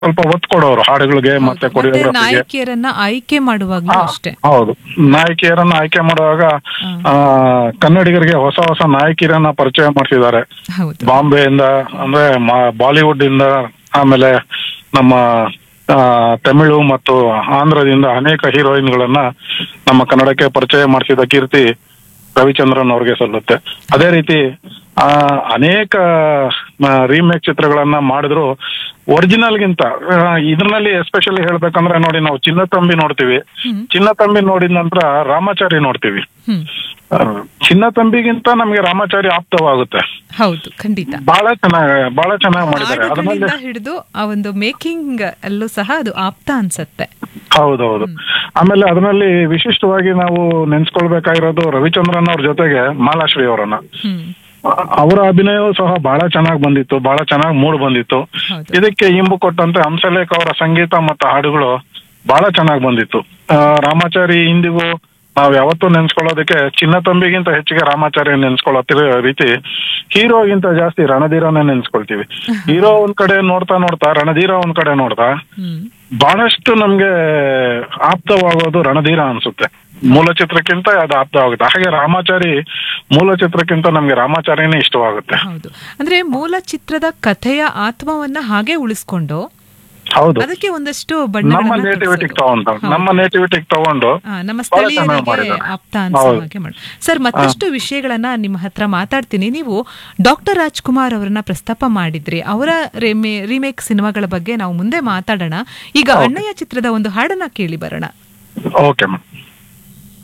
ಸ್ವಲ್ಪ ಒತ್ತು ಕೊಡೋರು ಹಾಡುಗಳಿಗೆ ಮತ್ತೆ ಮತ್ತೆ ಕೊರಿಯೋಗ್ರಫಿಗೆ ನಾಯಕಿಯರನ್ನ ಆಯ್ಕೆ ಮಾಡುವಾಗ್ಲೂ ಅಷ್ಟೇ ಹೌದು ನಾಯಕಿಯರನ್ನ ಆಯ್ಕೆ ಮಾಡುವಾಗ ಆ, ಕನ್ನಡಿಗರಿಗೆ ಹೊಸ ಹೊಸ ನಾಯಕಿಯರನ್ನ ಪರಿಚಯ ಮಾಡಿಸಿದ್ದಾರೆ ಹೌದು ಬಾಂಬೆಯಿಂದ ಅಂದ್ರೆ ಮಾ- ಬಾಲಿವುಡ್ ಇಂದ ಆಮೇಲೆ ನಮ್ಮ ಆ, ತಮಿಳು ಮತ್ತು ಆಂಧ್ರದಿಂದ ಅನೇಕ ಹೀರೋಯಿನ್ಗಳನ್ನ ನಮ್ಮ ಕನ್ನಡಕ್ಕೆ ಪರಿಚಯ ಮಾಡಿಸಿದ ಕೀರ್ತಿ ರವಿಚಂದ್ರನ್ ಅವ್ರಿಗೆ ಸಲ್ಲುತ್ತೆ ಅದೇ ರೀತಿ ಆ ಅನೇಕ ರೀಮೇಕ್ ಚಿತ್ರಗಳನ್ನ ಮಾಡಿದ್ರು ಒರಿಜಿನಲ್ಗಿಂತ ಇದರಲ್ಲಿ ಎಸ್ಪೆಷಲಿ ಹೇಳ್ಬೇಕಂದ್ರೆ ನೋಡಿ ನಾವು ಚಿನ್ನ ತಂಬಿ ನೋಡ್ತೀವಿ ಹ್ಮ್. ಚಿನ್ನ ತಂಬಿ ನೋಡಿದ ನಂತರ ರಾಮಾಚಾರಿ ನೋಡ್ತೀವಿ ಹ್ಮ್ ಆ, ಚಿನ್ನ ತಂಬಿಗಿಂತ ನಮ್ಗೆ ರಾಮಾಚಾರಿ ಆಪ್ತವಾಗುತ್ತೆ ಹೌದು ಖಂಡಿತ ಬಹಳ ಚೆನ್ನಾಗಿ ಬಹಳ ಚೆನ್ನಾಗಿ ಮಾಡಿದ್ದಾರೆ ಅದರಲ್ಲಿ ಹಾಡುಗಳಿಂದ ಹಿಡಿದು ಆ ಒಂದು ಮೇಕಿಂಗ್ ಅಲ್ಲೂ ಸಹ ಅದು ಆಪ್ತ ಅನ್ಸತ್ತೆ ಹೌದೌದು ಆಮೇಲೆ ಅದರಲ್ಲಿ ವಿಶಿಷ್ಟವಾಗಿ ನಾವು ನೆನ್ಸ್ಕೊಳ್ಬೇಕಾಗಿರೋದು ರವಿಚಂದ್ರನ್ ಅವ್ರ ಜೊತೆಗೆ ಮಾಲಾಶ್ರೀ ಅವರನ್ನ ಹ್ಮ್ ಅ- ಅವರ ಅಭಿನಯವೂ ಸಹ ಬಹಳ ಚೆನ್ನಾಗಿ ಬಂದಿತ್ತು ಬಹಳ ಚೆನ್ನಾಗಿ ಮೂಡ್ ಬಂದಿತ್ತು ಹೌದು. ಇದಕ್ಕೆ ಇಂಬು ಕೊಟ್ಟಂತೆ ಹಂಸಲೇಖ ಅವರ ಸಂಗೀತ ಮತ್ತು ಹಾಡುಗಳು ಬಹಳ ಚೆನ್ನಾಗಿ ಬಂದಿತ್ತು ಆ, ರಾಮಾಚಾರಿ ಇಂದಿಗೂ ನಾವ್ ಯಾವತ್ತೂ ನೆನ್ಸ್ಕೊಳ್ಳೋದಕ್ಕೆ ಚಿನ್ನ ತಂಬಿಗಿಂತ ಹೆಚ್ಚಿಗೆ ರಾಮಾಚಾರಿ ನೆನ್ಸ್ಕೊಳ್ಳೋ ರೀತಿ ಹೀರೋಗಿಂತ ಜಾಸ್ತಿ ರಣಧೀರನೇ ನೆನ್ಸ್ಕೊಳ್ತೀವಿ ಹೀರೋ ಒಂದ್ ಕಡೆ ನೋಡ್ತಾ ನೋಡ್ತಾ ರಣಧೀರ ಒಂದ್ ಕಡೆ ನೋಡ್ತಾ ಹ್ಮ್ ಬಹಳಷ್ಟು ನಮ್ಗೆ ಆಪ್ತವಾಗೋದು ರಣಧೀರ ಅನ್ಸುತ್ತೆ ಮೂಲ ಚಿತ್ರಕ್ಕಿಂತ ಅದು ಆಪ್ತವಾಗುತ್ತೆ ಹಾಗೆ ರಾಮಾಚಾರಿ ಮೂಲ ಚಿತ್ರಕ್ಕಿಂತ ನಮ್ಗೆ ರಾಮಾಚಾರಿನೇ ಇಷ್ಟವಾಗುತ್ತೆ ಹೌದು ಅಂದ್ರೆ ಮೂಲ ಚಿತ್ರದ ಕಥೆಯ ಆತ್ಮವನ್ನ ಹಾಗೆ ಉಳಿಸ್ಕೊಂಡು ಹೌದು ಅದಕ್ಕೆ ಒಂದಷ್ಟು ನಮ್ಮ ಬಣ್ಣಗಳನ್ನ ನೇಟಿವಿಟಿಗೆ ತುಂಬಿಸೋದು. ತಗೊಂಡು ನಮ್ಮ ನೇಟಿವಿಟಿಗೆ ತಗೊಂಡು ಆ, ನಮ್ಮ ಬಹಳ ಚೆನ್ನಾಗಿ ಸ್ಥಳೀಯರಿಗೆ ಮಾಡಿದ್ದಾರೆ. ಆಪ್ತ ಅನ್ಸೋ ಹೌದು. ಹಾಗೆ ಮಾಡಿ ಸರ್ ಮತ್ತಷ್ಟು ವಿಷಯಗಳನ್ನ ನಿಮ್ಮ ಹತ್ರ ಮಾತಾಡ್ತೀನಿ ನೀವು ಡಾಕ್ಟರ್ ರಾಜ್ಕುಮಾರ್ ಅವರನ್ನ ಪ್ರಸ್ತಾಪ ಮಾಡಿದ್ರಿ ಅವರ ರೀಮೇಕ್ ಸಿನಿಮಾಗಳ ಬಗ್ಗೆ ನಾವು ಮುಂದೆ ಮಾತಾಡೋಣ ಈಗ ಅಣ್ಣಯ್ಯ ಚಿತ್ರದ ಒಂದು ಹಾಡನ್ನ ಕೇಳಿ ಬರೋಣ ಓಕೆ ಮ್ಯಾಮ್